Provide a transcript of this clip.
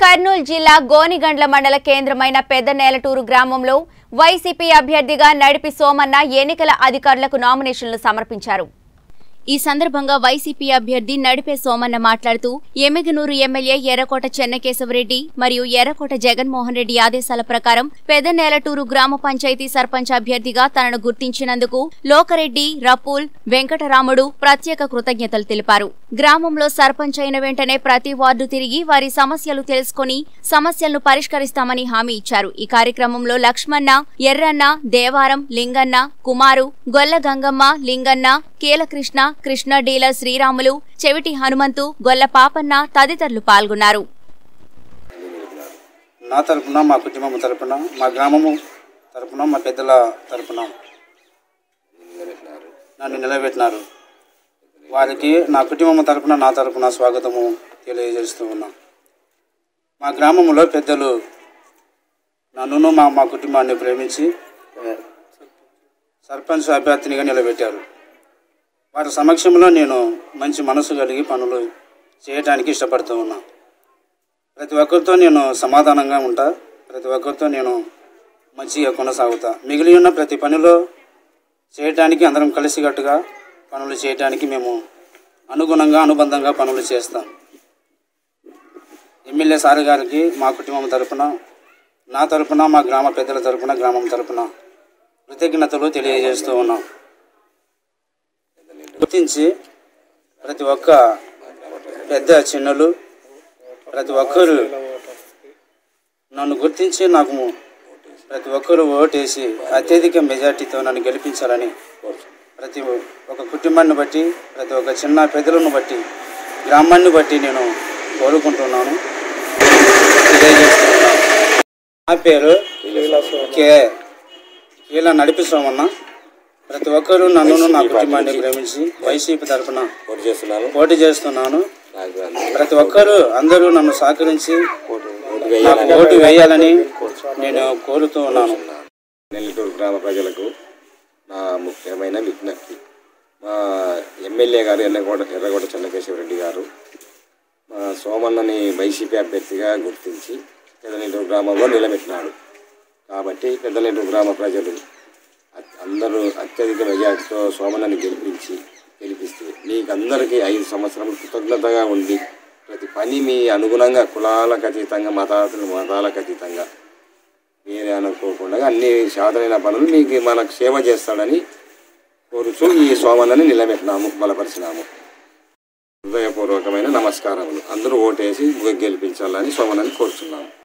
కర్నూలు జిల్లా గోనిగండ్ల మండల కేంద్రమైన పెద్ద నేలటూరు గ్రామంలో వైసీపీ అభ్యర్థిగా నడిపి సోమన్న ఎన్నికల అధికారులకు నామినేషన్లు సమర్పించారు ఈ సందర్భంగా వైసీపీ అభ్యర్థి నడిపే సోమన్న మాట్లాడుతూ ఎమ్మిగనూరు ఎమ్మెల్యే ఎర్రకోట చెన్నకేశవరెడ్డి మరియు ఎర్రకోట జగన్మోహన్ రెడ్డి ఆదేశాల ప్రకారం పెదనేలటూరు గ్రామ పంచాయతీ సర్పంచ్ అభ్యర్థిగా తనను గుర్తించినందుకు లోకరెడ్డి రపూల్ వెంకటరాముడు ప్రత్యేక కృతజ్ఞతలు తెలిపారు గ్రామంలో సర్పంచ్ అయిన వెంటనే ప్రతి వార్డు తిరిగి వారి సమస్యలు తెలుసుకుని సమస్యలను పరిష్కరిస్తామని హామీ ఇచ్చారు ఈ కార్యక్రమంలో లక్ష్మణ ఎర్రన్న దేవారం లింగన్న కుమారు గొల్ల గంగమ్మ లింగన్న కీలకృష్ణ కృష్ణ డీలర్ శ్రీరాములు చెవిటి హనుమంతు గొల్ల పాపన్న తదితరులు పాల్గొన్నారు నా తరపున మా కుటుంబం తరపున మా గ్రామము తరపున మా పెద్దల తరపున నన్ను నిలబెట్టినారు వారికి నా కుటుంబం తరపున నా తరపున స్వాగతము తెలియజేస్తూ ఉన్నాం మా గ్రామంలో పెద్దలు నన్ను మా మా కుటుంబాన్ని ప్రేమించి సర్పంచ్ అభ్యర్థినిగా నిలబెట్టారు వారి సమక్షంలో నేను మంచి మనసు కలిగి పనులు చేయటానికి ఇష్టపడుతూ ఉన్నా ప్రతి ఒక్కరితో నేను సమాధానంగా ఉంటా ప్రతి ఒక్కరితో నేను మంచిగా కొనసాగుతా మిగిలి ఉన్న ప్రతి పనిలో చేయటానికి అందరం కలిసికట్టుగా పనులు చేయటానికి మేము అనుగుణంగా అనుబంధంగా పనులు చేస్తాం ఎమ్మెల్యే సార్ గారికి మా కుటుంబం తరపున నా తరపున మా గ్రామ పెద్దల తరపున గ్రామం తరపున కృతజ్ఞతలు తెలియజేస్తూ ఉన్నాం గుర్తించి ప్రతి ఒక్క పెద్ద చిన్నలు ప్రతి ఒక్కరు నన్ను గుర్తించి నాకు ప్రతి ఒక్కరు ఓటేసి అత్యధిక మెజార్టీతో నన్ను గెలిపించాలని ప్రతి ఒక కుటుంబాన్ని బట్టి ప్రతి ఒక్క చిన్న పెద్దలను బట్టి గ్రామాన్ని బట్టి నేను కోరుకుంటున్నాను తెలియజేస్తున్నాను నా పేరు కే ఇలా నడిపిస్తామన్న ప్రతి ఒక్కరూ నన్ను నా కుటుంబాన్ని ప్రేమించి వైసీపీ తరఫున పోటీ చేస్తున్నాను పోటీ చేస్తున్నాను నాకు అందరూ ప్రతి ఒక్కరూ అందరూ నన్ను సహకరించి ఓటు ఓటు నాకు వేయాలని ఓటు వేయాలని నేను కోరుతూ ఉన్నాను నెల్లటూరు గ్రామ ప్రజలకు నా ముఖ్యమైన విజ్ఞప్తి మా ఎమ్మెల్యే గారు ఎర్రగోడ ఎర్రగోడ చెన్నకేశ్వరరెడ్డి గారు మా సోమన్నని వైసీపీ అభ్యర్థిగా గుర్తించి పెద్దనెల్లూరు గ్రామంలో నిలబెట్టినాడు కాబట్టి పెద్దనెల్లూరు గ్రామ ప్రజలు అ- అందరూ అత్యధిక మెజార్టీతో సోమన్నని గెలిపించి గెలిపిస్తే మీకు అందరికీ ఐదు సంవత్సరములు కృతజ్ఞతగా ఉండి ప్రతి పని మీ అనుగుణంగా కులాలకు అతీతంగా మతాలకు మతాలకు అతీతంగా మీరే అనుకోకుండా అన్ని సాధనైన పనులు మీకు మనకు సేవ చేస్తాడని కోరుచు ఈ సోమన్నని నిలబెట్టినాము బలపరిచినాము హృదయపూర్వకమైన నమస్కారములు అందరూ ఓటేసి గెలిపించాలని సోమన్నని కోరుచున్నాము